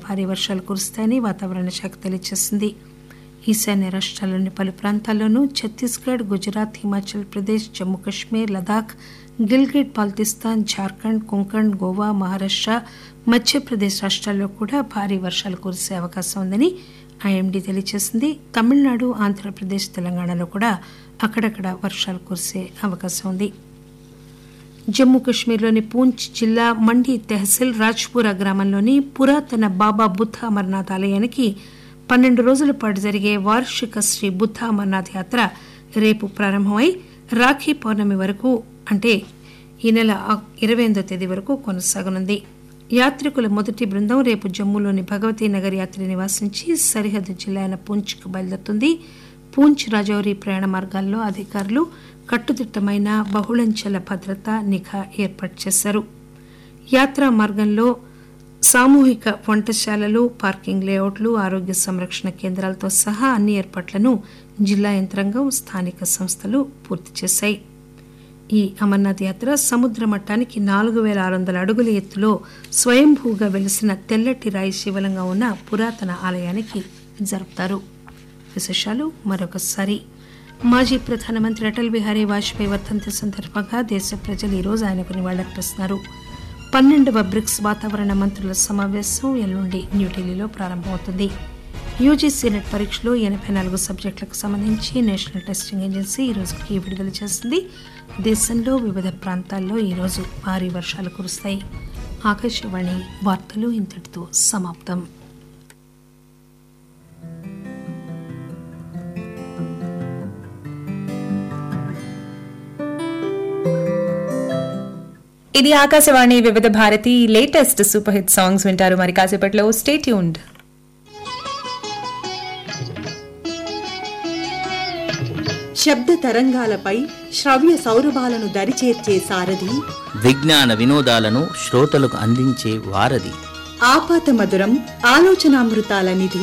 భారీ వర్షాలు కురుస్తాయని వాతావరణ శాఖ తెలియజేసింది ఈశాన్య రాష్ట్రాల్లోని పలు ప్రాంతాల్లోనూ ఛత్తీస్గఢ్ గుజరాత్ హిమాచల్ ప్రదేశ్ జమ్మూ కశ్మీర్ లదాఖ్ గిల్గిట్ బాల్తిస్తాన్ జార్ఖండ్ కొంకణ్ గోవా మహారాష్ట మధ్యప్రదేశ్ రాష్ట్రాల్లో కూడా భారీ వర్షాలు కురిసే అవకాశం ఉందని ఐఎండీ తెలియజేసింది తమిళనాడు ఆంధ్రప్రదేశ్ తెలంగాణలో కూడా అక్కడక్కడ వర్షాలు కురిసే అవకాశం ఉంది జమ్మూ కశ్మీర్లోని పూంచ్ జిల్లా మండి తెహసిల్ రాజ్పురా గ్రామంలోని పురాతన బాబా బుద్ధ అమర్నాథ్ ఆలయానికి పన్నెండు రోజుల పాటు జరిగే వార్షిక శ్రీ బుద్ధ అమర్నాథ్ యాత్ర రేపు ప్రారంభమై రాఖీ పౌర్ణమి వరకు అంటే ఈ నెల ఇరవై ఎనిమిదో తేదీ వరకు కొనసాగనుంది యాత్రికుల మొదటి బృందం రేపు జమ్మూలోని భగవతీ నగర్ యాత్రి నివాసించి సరిహద్దు జిల్లా అయిన పూంచ్కు బయలుదేరుతుంది పూంచ్ రాజౌరి ప్రయాణ మార్గాల్లో అధికారులు కట్టుదిట్టమైన బహుళంచెల భద్రత నిఘా ఏర్పాటు చేశారు యాత్రా మార్గంలో సామూహిక వంటశాలలు పార్కింగ్ లేఅవుట్లు ఆరోగ్య సంరక్షణ కేంద్రాలతో సహా అన్ని ఏర్పాట్లను జిల్లా యంత్రాంగం స్థానిక సంస్థలు పూర్తి చేశాయి ఈ అమర్నాథ్ యాత్ర సముద్ర మట్టానికి నాలుగు పేల ఆరు వందల అడుగుల ఎత్తులో స్వయంభూగా వెలిసిన తెల్లటి రాయి శివలంగా ఉన్న పురాతన ఆలయానికి జరుపుతారు విశేషాలు మరొకసారి మాజీ ప్రధానమంత్రి అటల్ బిహారీ వాజ్పేయి వర్ధంతి సందర్భంగా దేశ ప్రజలు ఈరోజు ఆయనకు నివాళులర్పిస్తున్నారు పన్నెండవ బ్రిక్స్ వాతావరణ మంత్రుల సమావేశం ఎల్లుండి న్యూఢిల్లీలో ప్రారంభమవుతుంది యూజీసీ నెట్ పరీక్షలో ఎనభై నాలుగు సబ్జెక్టులకు సంబంధించి నేషనల్ టెస్టింగ్ ఏజెన్సీ ఈ రోజుకి విడుదల చేసింది దేశంలో వివిధ ప్రాంతాల్లో ఈరోజు భారీ వర్షాలు కురుస్తాయి ఆకాశవాణి వార్తలు ఇంతటితో సమాప్తం ఇది Akashvani Vividh Bharati latest super hit songs వింటారు మరి కాసేపట్లో స్టే ట్యూన్డ్ శబ్ద తరంగాలపై శ్రవ్య సౌరభాలను దరిచేర్చే సారథి విజ్ఞాన వినోదాలను శ్రోతలకు అందించే వారధి ఆపాత మధురం ఆలోచనామృతాల నిధి